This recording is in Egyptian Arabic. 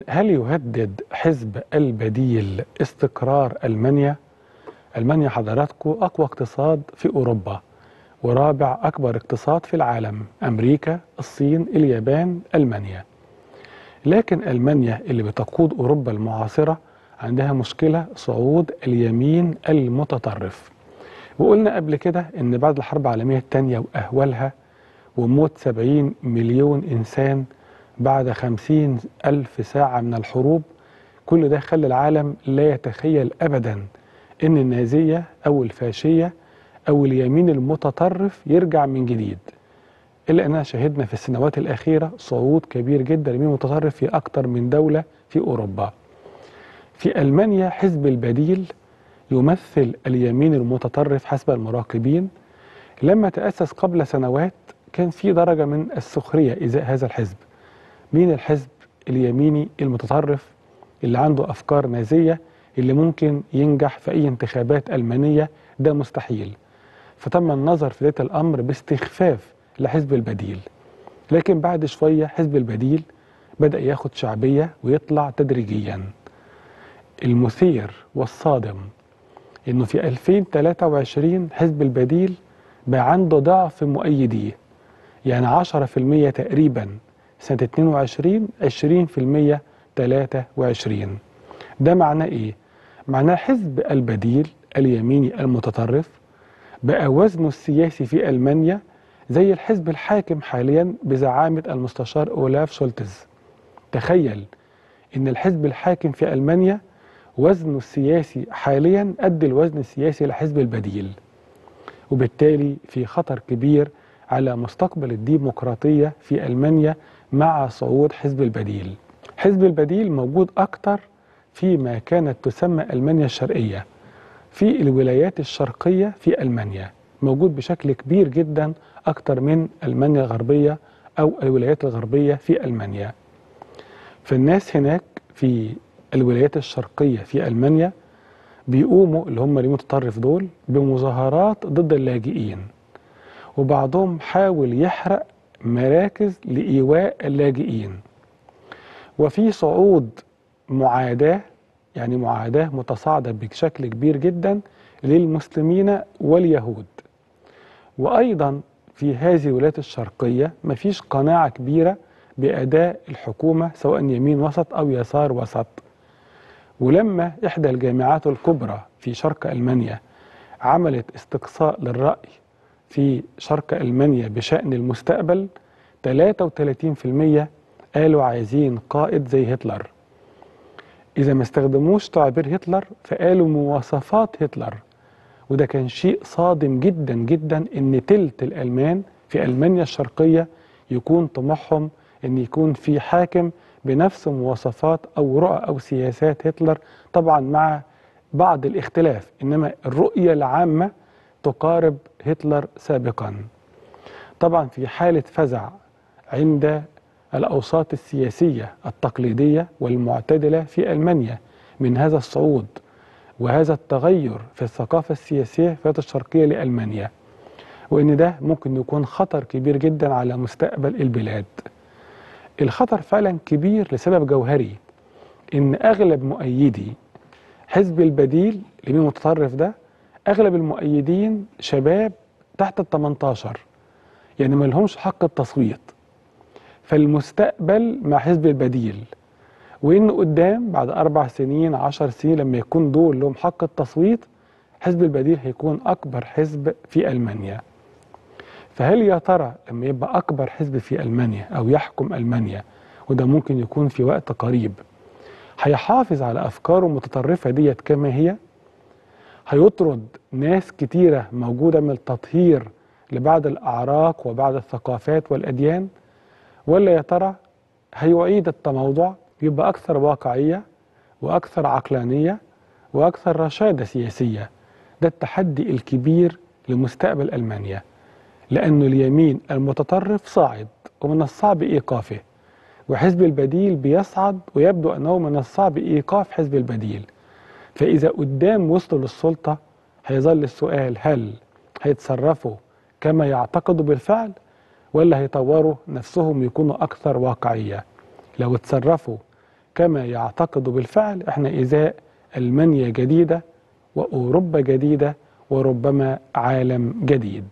هل يهدد حزب البديل استقرار ألمانيا؟ ألمانيا حضراتكم أقوى اقتصاد في أوروبا ورابع أكبر اقتصاد في العالم أمريكا، الصين، اليابان، ألمانيا لكن ألمانيا اللي بتقود أوروبا المعاصرة عندها مشكلة صعود اليمين المتطرف وقلنا قبل كده إن بعد الحرب العالمية الثانية وأهوالها وموت 70 مليون إنسان بعد 50 ألف ساعة من الحروب كل ده خلى العالم لا يتخيل أبدا إن النازية أو الفاشية أو اليمين المتطرف يرجع من جديد إلا أننا شهدنا في السنوات الأخيرة صعود كبير جدا لليمين المتطرف في أكثر من دولة في أوروبا في ألمانيا حزب البديل يمثل اليمين المتطرف حسب المراقبين لما تأسس قبل سنوات كان في درجة من السخرية إزاء هذا الحزب مين الحزب اليميني المتطرف اللي عنده أفكار نازية اللي ممكن ينجح في أي انتخابات ألمانية ده مستحيل فتم النظر في ذات الأمر باستخفاف لحزب البديل لكن بعد شوية حزب البديل بدأ ياخد شعبية ويطلع تدريجيا المثير والصادم انه في 2023 حزب البديل بقى عنده ضعف مؤيديه يعني 10% تقريبا سنة 22 20% 23 ده معناه ايه؟ معناه حزب البديل اليميني المتطرف بقى وزنه السياسي في ألمانيا زي الحزب الحاكم حاليا بزعامة المستشار أولاف شولتز تخيل ان الحزب الحاكم في ألمانيا وزنه السياسي حاليا قد الوزن السياسي لحزب البديل وبالتالي في خطر كبير على مستقبل الديمقراطية في ألمانيا مع صعود حزب البديل حزب البديل موجود أكتر فيما كانت تسمى ألمانيا الشرقية في الولايات الشرقية في ألمانيا موجود بشكل كبير جدا أكتر من ألمانيا الغربية أو الولايات الغربية في ألمانيا فالناس هناك في الولايات الشرقية في ألمانيا بيقوموا اللي هم المتطرف دول بمظاهرات ضد اللاجئين وبعضهم حاول يحرق مراكز لإيواء اللاجئين وفي صعود معاداة يعني معاداة متصاعدة بشكل كبير جدا للمسلمين واليهود وأيضا في هذه الولايات الشرقية مفيش قناعة كبيرة بأداء الحكومة سواء يمين وسط أو يسار وسط ولما إحدى الجامعات الكبرى في شرق ألمانيا عملت استقصاء للرأي في شرق ألمانيا بشأن المستقبل 33% قالوا عايزين قائد زي هتلر إذا ما استخدموش تعبير هتلر فقالوا مواصفات هتلر وده كان شيء صادم جدا جدا إن تلت الألمان في ألمانيا الشرقية يكون طموحهم إن يكون في حاكم بنفس مواصفات أو رؤى أو سياسات هتلر طبعا مع بعض الاختلاف إنما الرؤية العامة تقارب هتلر سابقا طبعا في حالة فزع عند الأوساط السياسية التقليدية والمعتدلة في ألمانيا من هذا الصعود وهذا التغير في الثقافة السياسية في الشرقية لألمانيا وإن ده ممكن يكون خطر كبير جدا على مستقبل البلاد الخطر فعلا كبير لسبب جوهري إن أغلب مؤيدي حزب البديل اليمين المتطرف ده أغلب المؤيدين شباب تحت ال 18 يعني ما لهمش حق التصويت فالمستقبل مع حزب البديل وإن قدام بعد أربع سنين عشر سنين لما يكون دول لهم حق التصويت حزب البديل هيكون أكبر حزب في ألمانيا فهل يا ترى لما يبقى أكبر حزب في ألمانيا أو يحكم ألمانيا وده ممكن يكون في وقت قريب هيحافظ على أفكاره المتطرفة ديت كما هي هيطرد ناس كتيرة موجودة من التطهير لبعض الأعراق وبعض الثقافات والأديان ولا يا ترى هيعيد التموضع يبقى أكثر واقعية وأكثر عقلانية وأكثر رشادة سياسية ده التحدي الكبير لمستقبل ألمانيا لأن اليمين المتطرف صاعد ومن الصعب إيقافه وحزب البديل بيصعد ويبدو أنه من الصعب إيقاف حزب البديل فإذا قدام وصلوا للسلطة هيظل السؤال هل هيتصرفوا كما يعتقدوا بالفعل ولا هيطوروا نفسهم يكونوا أكثر واقعية لو اتصرفوا كما يعتقد بالفعل احنا إزاء ألمانيا جديدة وأوروبا جديدة وربما عالم جديد